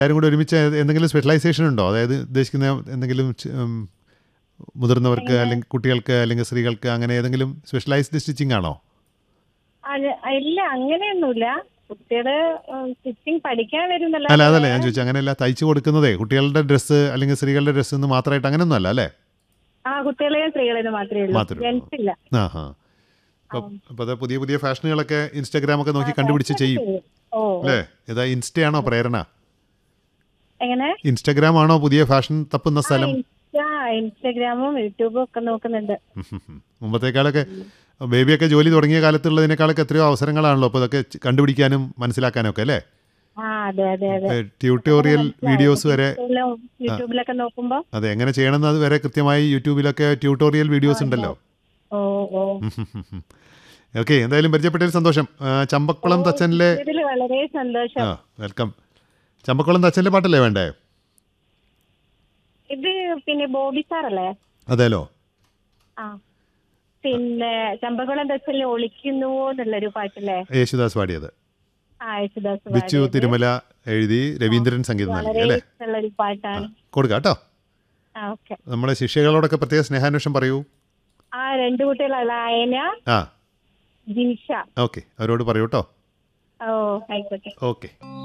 എല്ലാവരും കൂടി ഒരുമിച്ച് എന്തെങ്കിലും സ്പെഷ്യലൈസേഷൻ ഉണ്ടോ അതായത് ഉദ്ദേശിക്കുന്ന എന്തെങ്കിലും ചെ- ഉം, മുതിർന്നവർക്ക് അല്ലെങ്കിൽ കുട്ടികൾക്ക് അല്ലെങ്കിൽ സ്ത്രീകൾക്ക് അങ്ങനെ ഏതെങ്കിലും സ്പെഷ്യലൈസ്ഡ് സ്റ്റിച്ചിങ് ആണോ അത് ഇല്ല അങ്ങനെയൊന്നുമില്ല കുട്ടികള് സ്റ്റിച്ചിങ് പഠിക്കാൻ വരുന്നല്ല അല്ല അതല്ല ഞാൻ ചോദിച്ചു അങ്ങനെയല്ല തയ്ച്ചു കൊടുക്കുന്നതേ കുട്ടികളുടെ ഡ്രസ്സ് അല്ലെങ്കിൽ സ്ത്രീകളുടെ ഡ്രസ്സ് എന്ന് മാത്രമായിട്ട് അങ്ങനെയൊന്നും അല്ല അല്ലേ ആ കുട്ടികളെയും സ്ത്രീകളെയും മാത്രമേ ഉള്ളൂ മാത്രമേ ഉള്ളൂ. ജെന്റ്സ് ഇല്ല ആ ഹാ അപ്പം അപ്പോൾ അത് പുതിയ പുതിയ ഫാഷനുകളൊക്കെ ഇൻസ്റ്റാഗ്രാമൊക്കെ നോക്കി കണ്ടുപിടിച്ച് ചെയ്യും ഓ അല്ലേ ഏതാ ഇൻസ്റ്റയാണോ പ്രേരണ എങ്ങനെ ഇൻസ്റ്റാഗ്രാം ആണോ പുതിയ ഫാഷൻ തപ്പുന്ന സ്ഥലം ഇൻസ്റ്റാ ഇൻസ്റ്റാഗ്രാമും യൂട്യൂബും ഒക്കെ നോക്കുന്നുണ്ട് മുമ്പത്തേക്കാളൊക്കെ ബേബിയൊക്കെ ജോലി തുടങ്ങിയ കാലത്തുള്ളതിനേക്കാളൊക്കെ എത്രയോ അവസരങ്ങളാണല്ലോ അപ്പോൾ ഇതൊക്കെ ച- കണ്ടുപിടിക്കാനും മനസ്സിലാക്കാനും ഒക്കെ അല്ലേ ആ അതെ അതെ അതെ ട്യൂട്ടോറിയൽ വീഡിയോസ് വരെ യൂട്യൂബിലും യൂട്യൂബിലൊക്കെ നോക്കുമ്പോ അതെ എങ്ങനെ ചെയ്യണമെന്ന് അത് വരെ കൃത്യമായി യൂട്യൂബിലൊക്കെ ട്യൂട്ടോറിയൽ വീഡിയോസ് ഉണ്ടല്ലോ ഓ ഓ ഓക്കെ എന്തായാലും പരിചയപ്പെട്ടതിൽ സന്തോഷം ആ, ചമ്പക്കുളം തച്ചനിലെ ഇതില് വളരെ സന്തോഷം ആ വെൽക്കം ചമ്പക്കുളം തച്ചനിലെ പാട്ടല്ലേ വേണ്ടേ ഇത് പിന്നെ ബോബി സാറല്ലേ അതേലോ ആ പിന്നെ ചമ്പക്കുളം ദശല് ഒളിക്കുന്നു എന്നുള്ളൊരു പാട്ടില്ലേ യേശുദാസ് പാടിയത് ആ യേശുദാസ് ബിച്ചു പാടിയത്. തിരുമല എഴുതി രവീന്ദ്രൻ സംഗീതം നൽകി വളരെ അല്ലേ ഇഷ്ടമുള്ളൊരു പാട്ടാണ് കൊടുക്കാം കേട്ടോ ആ ഓക്കെ നമ്മളെ ശിഷ്യകളോടൊക്കെ പ്രത്യേക സ്നേഹാന്വേഷണം പറയൂ ആ രണ്ടു കുട്ടികളല്ല അയന ആ ജിൻഷ ഓക്കെ അവരോട് പറയൂ കേട്ടോ ഓ ആയിക്കോട്ടെ ഓക്കെ